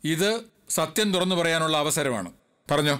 ഇത് സത്യം തുറന്നു പറയാനുള്ള അവസരമാണ് പറഞ്ഞോ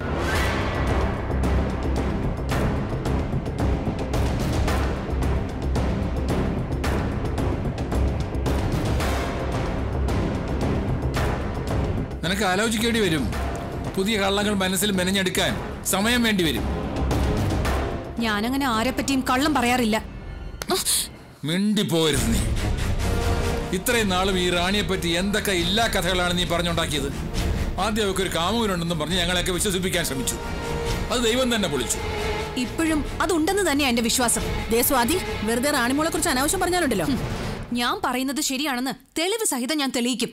നിനക്ക് ആലോചിക്കേണ്ടി വരും പുതിയ കള്ളങ്ങൾ മനസ്സിൽ മെനഞ്ഞെടുക്കാൻ സമയം വേണ്ടി വരും ഞാനങ്ങനെ ആരെപ്പറ്റിയും കള്ളം പറയാറില്ല മിണ്ടിപ്പോരുത് നീ ഇത്രയും നാളും ഈ റാണിയെ പറ്റി എന്തൊക്കെ ഇല്ലാ കഥകളാണ് നീ പറഞ്ഞുണ്ടാക്കിയത് ആദ്യം അവർക്ക് ഒരു കാമുകനുണ്ടെന്നും പറഞ്ഞ് ഞങ്ങളെയൊക്കെ വിശ്വസിപ്പിക്കാൻ ശ്രമിച്ചു അത് ദൈവം തന്നെ പൊളിച്ചു ഇപ്പോഴും അതുണ്ടെന്ന് തന്നെയാ എന്റെ വിശ്വാസം ദേ സ്വാതി വെറുതെ റാണിമോളെ കുറിച്ച് അനാവശ്യം പറഞ്ഞാലുണ്ടല്ലോ ഞാൻ പറയുന്നത് ശരിയാണെന്ന് തെളിവ് സഹിതം ഞാൻ തെളിയിക്കും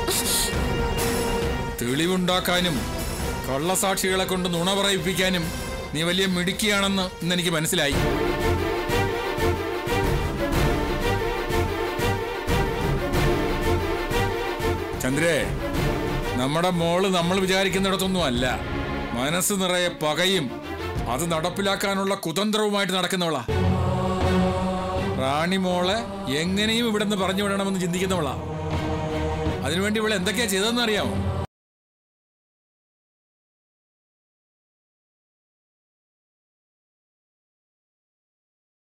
തെളിവുണ്ടാക്കാനും കള്ളസാക്ഷികളെ കൊണ്ട് നുണ പറയിപ്പിക്കാനും നീ വലിയ മിടുക്കിയാണെന്ന് ഇന്ന് എനിക്ക് മനസ്സിലായി ചന്ദ്രേ നമ്മുടെ മോള് നമ്മൾ വിചാരിക്കുന്നിടത്തൊന്നും അല്ല മനസ്സ് നിറയെ പകയും അത് നടപ്പിലാക്കാനുള്ള കുതന്ത്രവുമായിട്ട് നടക്കുന്നവളാ റാണി മോളെ എങ്ങനെയും ഇവിടെ നിന്ന് പറഞ്ഞു വിടണമെന്ന് ചിന്തിക്കുന്നവളാ അതിനുവേണ്ടി ഇവൾ എന്തൊക്കെയാ ചെയ്തതെന്ന് അറിയാമോ